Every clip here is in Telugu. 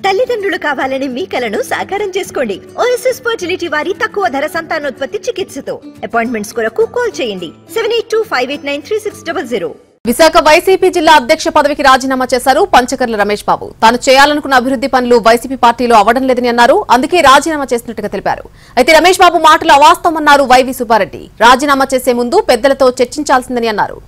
తల్లిదండ్రులు కావాలని మీ కలను సాకారం చేసుకోండి ఓఎస్ఎస్ ఫర్టిలిటీ వారి తక్కువ ధర సంతానోత్పత్తి చికిత్సతో అపాయింట్మెంట్స్ కొరకు కాల్ చేయండి seven eight two five eight nine three six double zero Visakha YCP జిల్లా అధ్యక్ష పదవికి రాజీనామా చేశారు పంచకర్ల రమేష్ బాబు తాను చేయాలనుకున్న అభివృద్ధి పనులు వైసీపీ పార్టీలో అవ్వడం లేదని అన్నారు అందుకే రాజీనామా చేసినట్టుగా తెలిపారు అయితే రమేష్ బాబు మాటలు అవాస్తవమన్నారు వైవి సుబ్బారెడ్డి రాజీనామా చేసే ముందు పెద్దలతో చర్చించాల్సిందని అన్నారు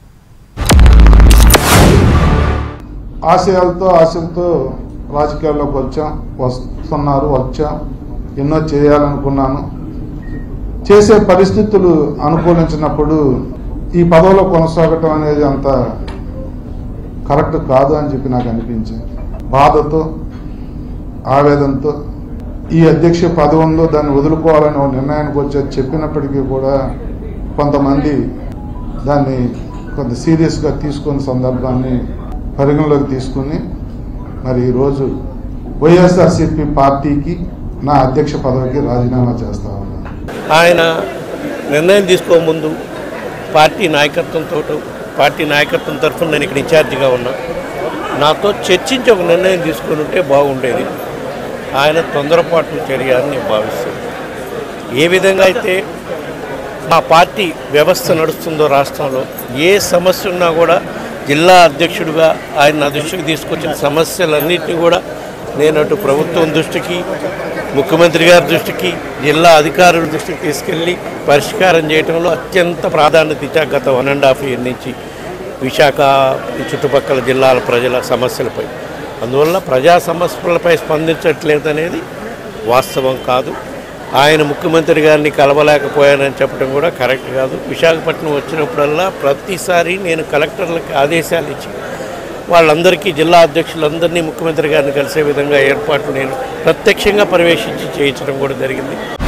ఆశయాలతో ఆశలతో రాజకీయాల్లోకి వచ్చాం వస్తున్నారు వచ్చాం ఎన్నో చేయాలనుకున్నాను చేసే పరిస్థితులు అనుకూలించినప్పుడు ఈ పదవిలో కొనసాగటం అనేది అంత కరెక్ట్ కాదు అని చెప్పి నాకు అనిపించింది బాధతో ఆవేదనతో ఈ అధ్యక్ష పదవి ఉందో దాన్ని వదులుకోవాలని ఒక నిర్ణయానికి వచ్చే చెప్పినప్పటికీ కూడా కొంతమంది దాన్ని కొంత సీరియస్గా తీసుకున్న సందర్భాన్ని పరిగణలోకి తీసుకుని మరి ఈరోజు వైఎస్ఆర్సిపి పార్టీకి నా అధ్యక్ష పదవికి రాజీనామా చేస్తా ఉన్నాను ఆయన నిర్ణయం తీసుకోముందు పార్టీ నాయకత్వంతో పార్టీ నాయకత్వం తరఫున నేను ఇక్కడ ఇన్ఛార్జిగా ఉన్నా నాతో చర్చించి ఒక నిర్ణయం తీసుకుని ఉంటే బాగుండేది ఆయన తొందరపాటు చర్య అని నేను భావిస్తాను ఏ విధంగా అయితే మా పార్టీ వ్యవస్థ నడుస్తుందో రాష్ట్రంలో ఏ సమస్య ఉన్నా కూడా జిల్లా అధ్యక్షుడిగా ఆయన నా దృష్టికి తీసుకొచ్చిన సమస్యలన్నింటినీ కూడా నేను అటు ప్రభుత్వం దృష్టికి ముఖ్యమంత్రి గారి దృష్టికి జిల్లా అధికారుల దృష్టికి తీసుకెళ్ళి పరిష్కారం చేయడంలో అత్యంత ప్రాధాన్యత ఇచ్చా గత వన్ అండ్ హాఫ్ ఇయర్ నుంచి విశాఖ ఈ చుట్టుపక్కల జిల్లాల ప్రజల సమస్యలపై అందువల్ల ప్రజా సమస్యలపై స్పందించట్లేదనేది వాస్తవం కాదు ఆయన ముఖ్యమంత్రి గారిని కలవలేకపోయానని చెప్పడం కూడా కరెక్ట్ కాదు విశాఖపట్నం వచ్చినప్పుడల్లా ప్రతిసారి నేను కలెక్టర్లకి ఆదేశాలు ఇచ్చి వాళ్ళందరికీ జిల్లా అధ్యక్షులందరినీ ముఖ్యమంత్రి గారిని కలిసే విధంగా ఏర్పాట్లు నేను ప్రత్యక్షంగా పర్యవేక్షించి చేయించడం కూడా జరిగింది